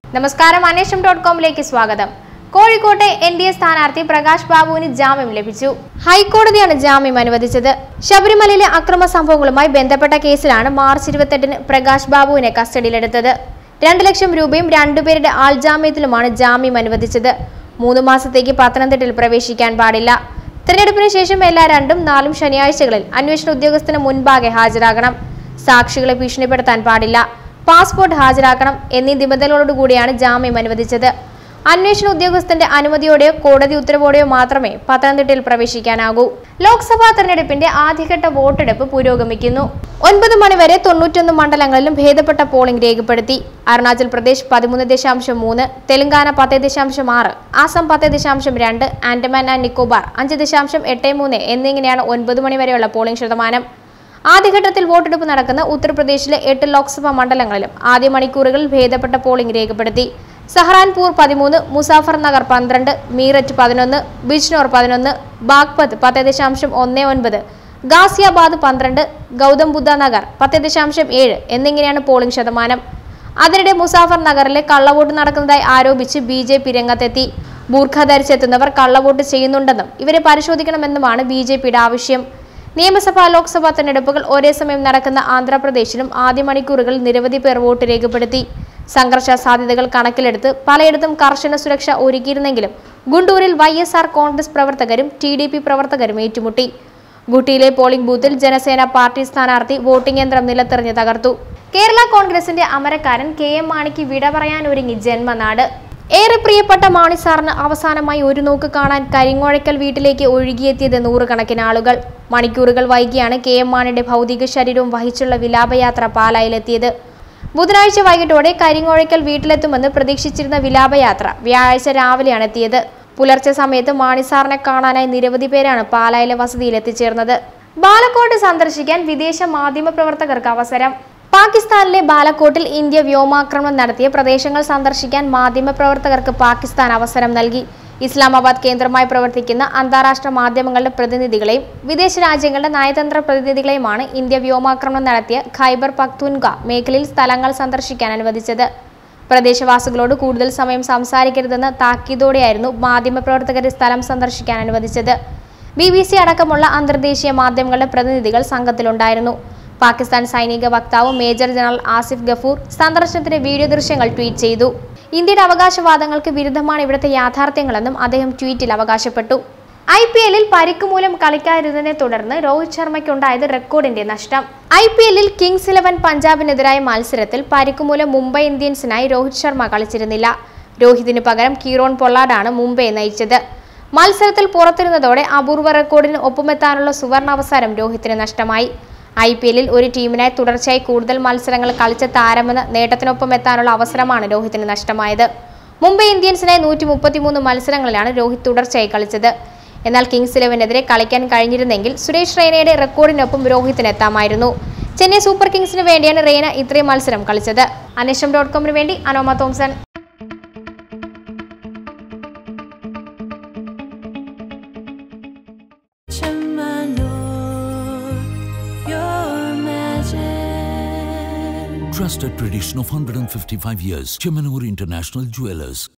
നമസ്കാരം അന്വേഷണം ഡോട്ട് കോമിലേക്ക് സ്വാഗതം കോഴിക്കോട്ടെ എൻ ഡി എ സ്ഥാനാർത്ഥി പ്രകാശ് ബാബുവിന് ജാമ്യം ലഭിച്ചു ഹൈക്കോടതിയാണ് ജാമ്യം അനുവദിച്ചത് ശബരിമലയിലെ അക്രമ സംഭവങ്ങളുമായി ബന്ധപ്പെട്ട കേസിലാണ് മാർച്ച് ഇരുപത്തെട്ടിന് പ്രകാശ് ബാബുവിനെ കസ്റ്റഡിയിലെടുത്തത് രണ്ട് ലക്ഷം രൂപയും രണ്ടുപേരുടെ ആൾജാമ്യത്തിലുമാണ് ജാമ്യം അനുവദിച്ചത് മൂന്ന് മാസത്തേക്ക് പത്തനംതിട്ടയിൽ പ്രവേശിക്കാൻ പാടില്ല തെരഞ്ഞെടുപ്പിന് ശേഷം എല്ലാ രണ്ടും നാലും ശനിയാഴ്ചകളിൽ അന്വേഷണ ഉദ്യോഗസ്ഥന് മുൻപാകെ ഹാജരാകണം സാക്ഷികളെ ഭീഷണിപ്പെടുത്താൻ പാടില്ല പാസ്പോർട്ട് ഹാജരാക്കണം എന്നീ നിബന്ധനകളോടുകൂടിയാണ് ജാമ്യം അനുവദിച്ചത് അന്വേഷണ ഉദ്യോഗസ്ഥന്റെ അനുമതിയോടെയോ കോടതി ഉത്തരവോടെയോ മാത്രമേ പത്തനംതിട്ടയിൽ പ്രവേശിക്കാനാകൂ ലോക്സഭാ തെരഞ്ഞെടുപ്പിന്റെ ആദ്യഘട്ട വോട്ടെടുപ്പ് പുരോഗമിക്കുന്നു ഒൻപത് മണിവരെ തൊണ്ണൂറ്റൊന്ന് മണ്ഡലങ്ങളിലും ഭേദപ്പെട്ട പോളിംഗ് രേഖപ്പെടുത്തി അരുണാചൽ പ്രദേശ് പതിമൂന്ന് ദശാംശം മൂന്ന് തെലങ്കാന പത്ത് ദശാംശം ആറ് ആസം പത്ത് ദശാംശം രണ്ട് ആൻഡമാൻ ആൻഡ് നിക്കോബാർ അഞ്ച് ദശാംശം എട്ട് മൂന്ന് എന്നിങ്ങനെയാണ് ഒൻപത് മണിവരെയുള്ള പോളിംഗ് ശതമാനം ആദ്യഘട്ടത്തിൽ വോട്ടെടുപ്പ് നടക്കുന്ന ഉത്തർപ്രദേശിലെ എട്ട് ലോക്സഭാ മണ്ഡലങ്ങളിലും ആദ്യ മണിക്കൂറുകളിൽ ഭേദപ്പെട്ട പോളിംഗ് രേഖപ്പെടുത്തി സഹറാൻപൂർ പതിമൂന്ന് മുസാഫർ നഗർ പന്ത്രണ്ട് മീററ്റ് പതിനൊന്ന് ബിജ്നോർ പതിനൊന്ന് ബാഗ്പത് പത്ത് ദശാംശം ഒന്ന് ഒൻപത് ഗാസിയാബാദ് പന്ത്രണ്ട് ഗൗതം ബുദ്ധ നഗർ പത്ത് ദശാംശം ഏഴ് എന്നിങ്ങനെയാണ് പോളിംഗ് ശതമാനം അതിനിടെ മുസാഫർ നഗറിലെ കള്ളവോട്ട് നടക്കുന്നതായി ആരോപിച്ച് ബി ജെ പി രംഗത്തെത്തി ബൂർഖ ധരിച്ചെത്തുന്നവർ കള്ളവോട്ട് ചെയ്യുന്നുണ്ടെന്നും ഇവരെ പരിശോധിക്കണമെന്നുമാണ് ബി ജെ പിയുടെ ആവശ്യം നിയമസഭാ ലോക്സഭാ തെരഞ്ഞെടുപ്പുകൾ ഒരേ സമയം നടക്കുന്ന ആന്ധ്രാപ്രദേശിലും ആദ്യ മണിക്കൂറുകളിൽ നിരവധി പേർ വോട്ട് രേഖപ്പെടുത്തി സംഘർഷ സാധ്യതകൾ കണക്കിലെടുത്ത് പലയിടത്തും കർശന സുരക്ഷ ഒരുക്കിയിരുന്നെങ്കിലും ഗുണ്ടൂരിൽ വൈ എസ് ആർ കോൺഗ്രസ് പ്രവർത്തകരും ടി ഡി പി പ്രവർത്തകരും ഏറ്റുമുട്ടി ഗുട്ടിയിലെ പോളിംഗ് ബൂത്തിൽ ജനസേന പാർട്ടി സ്ഥാനാർത്ഥി വോട്ടിംഗ് യന്ത്രം നിലത്തെറിഞ്ഞ് തകർത്തു കേരള കോൺഗ്രസിന്റെ അമരക്കാരൻ കെ എം മാണിക്ക് വിട പറയാൻ ഒരുങ്ങി ജന്മനാട് ഏറെ പ്രിയപ്പെട്ട മാണി സാറിന് അവസാനമായി ഒരു നോക്ക് കാണാൻ കരിങ്ങോഴക്കൽ വീട്ടിലേക്ക് ഒഴുകിയെത്തിയത് നൂറുകണക്കിന് ആളുകൾ മണിക്കൂറുകൾ വൈകിയാണ് കെ എം മാണിയുടെ ഭൗതിക ശരീരവും വഹിച്ചുള്ള വിലാപയാത്ര പാലായിലെത്തിയത് ബുധനാഴ്ച വൈകിട്ടോടെ കരിങ്ങോഴക്കൽ വീട്ടിലെത്തുമെന്ന് പ്രതീക്ഷിച്ചിരുന്ന വിലാപയാത്ര വ്യാഴാഴ്ച രാവിലെയാണ് എത്തിയത് പുലർച്ചെ സമയത്ത് മാണി സാറിനെ കാണാനായി നിരവധി പേരാണ് പാലായിലെ വസതിയിൽ എത്തിച്ചേർന്നത് ബാലക്കോട്ട് സന്ദർശിക്കാൻ വിദേശ മാധ്യമ പ്രവർത്തകർക്ക് അവസരം പാകിസ്ഥാനിലെ ബാലക്കോട്ടിൽ ഇന്ത്യ വ്യോമാക്രമണം നടത്തിയ പ്രദേശങ്ങൾ സന്ദർശിക്കാൻ മാധ്യമപ്രവർത്തകർക്ക് പാകിസ്ഥാൻ അവസരം നൽകി ഇസ്ലാമാബാദ് കേന്ദ്രമായി പ്രവർത്തിക്കുന്ന അന്താരാഷ്ട്ര മാധ്യമങ്ങളുടെ പ്രതിനിധികളെയും വിദേശ രാജ്യങ്ങളുടെ നയതന്ത്ര പ്രതിനിധികളെയുമാണ് ഇന്ത്യ വ്യോമാക്രമണം നടത്തിയ ഖൈബർ പക്തൂൻഗ മേഖലയിൽ സ്ഥലങ്ങൾ സന്ദർശിക്കാൻ അനുവദിച്ചത് പ്രദേശവാസികളോട് കൂടുതൽ സമയം സംസാരിക്കരുതെന്ന താക്കീതോടെയായിരുന്നു മാധ്യമപ്രവർത്തകരെ സ്ഥലം സന്ദർശിക്കാൻ അനുവദിച്ചത് ബി ബി സി അടക്കമുള്ള അന്തർദേശീയ മാധ്യമങ്ങളുടെ പ്രതിനിധികൾ സംഘത്തിലുണ്ടായിരുന്നു പാകിസ്ഥാൻ സൈനിക വക്താവ് മേജർ ജനറൽ ആസിഫ് ഗഫൂർ സന്ദർശനത്തിന്റെ വീഡിയോ ദൃശ്യങ്ങൾ ട്വീറ്റ് ചെയ്തു ഇന്ത്യയുടെ അവകാശവാദങ്ങൾക്ക് വിരുദ്ധമാണ് ഇവിടുത്തെ യാഥാർത്ഥ്യങ്ങളെന്നും അദ്ദേഹം ട്വീറ്റിൽ അവകാശപ്പെട്ടു ഐ പി എല്ലിൽ പരിക്ക് മൂലം കളിക്കാതിരുന്നതിനെ തുടർന്ന് രോഹിത് ശർമ്മയ്ക്കുണ്ടായത് റെക്കോർഡിന്റെ നഷ്ടം ഐ പി എല്ലിൽ കിങ്സ് ഇലവൻ പഞ്ചാബിനെതിരായ മത്സരത്തിൽ പരിക്ക് മൂലം മുംബൈ ഇന്ത്യൻസിനായി രോഹിത് ശർമ്മ കളിച്ചിരുന്നില്ല രോഹിതിന് പകരം കീറോൺ പൊള്ളാഡാണ് മുംബൈയെ നയിച്ചത് മത്സരത്തിൽ പുറത്തിരുന്നതോടെ അപൂർവ റെക്കോർഡിന് ഒപ്പമെത്താനുള്ള സുവർണാവസരം രോഹിത്തിന് നഷ്ടമായി ഐ പി എല്ലിൽ ഒരു ടീമിനായി തുടർച്ചയായി കൂടുതൽ മത്സരങ്ങൾ കളിച്ച താരമെന്ന നേട്ടത്തിനൊപ്പം എത്താനുള്ള അവസരമാണ് രോഹിത്തിന് നഷ്ടമായത് മുംബൈ ഇന്ത്യൻസിനായി നൂറ്റി മുപ്പത്തിമൂന്ന് മത്സരങ്ങളിലാണ് രോഹിത് തുടർച്ചയായി കളിച്ചത് എന്നാൽ കിങ്സ് ഇലവനെതിരെ കളിക്കാൻ കഴിഞ്ഞിരുന്നെങ്കിൽ സുരേഷ് റെയ്നയുടെ റെക്കോർഡിനൊപ്പം രോഹിത്തിന് എത്താമായിരുന്നു ചെന്നൈ സൂപ്പർ കിങ്സിന് വേണ്ടിയാണ് റെയ്ന ഇത്രയും മത്സരം കളിച്ചത് അന്വേഷണം ഡോട്ട് കോമിന് വേണ്ടി അനോമ Thomson my lord, your majesty. Trusted tradition of 155 years. Chemanur International Jewelers.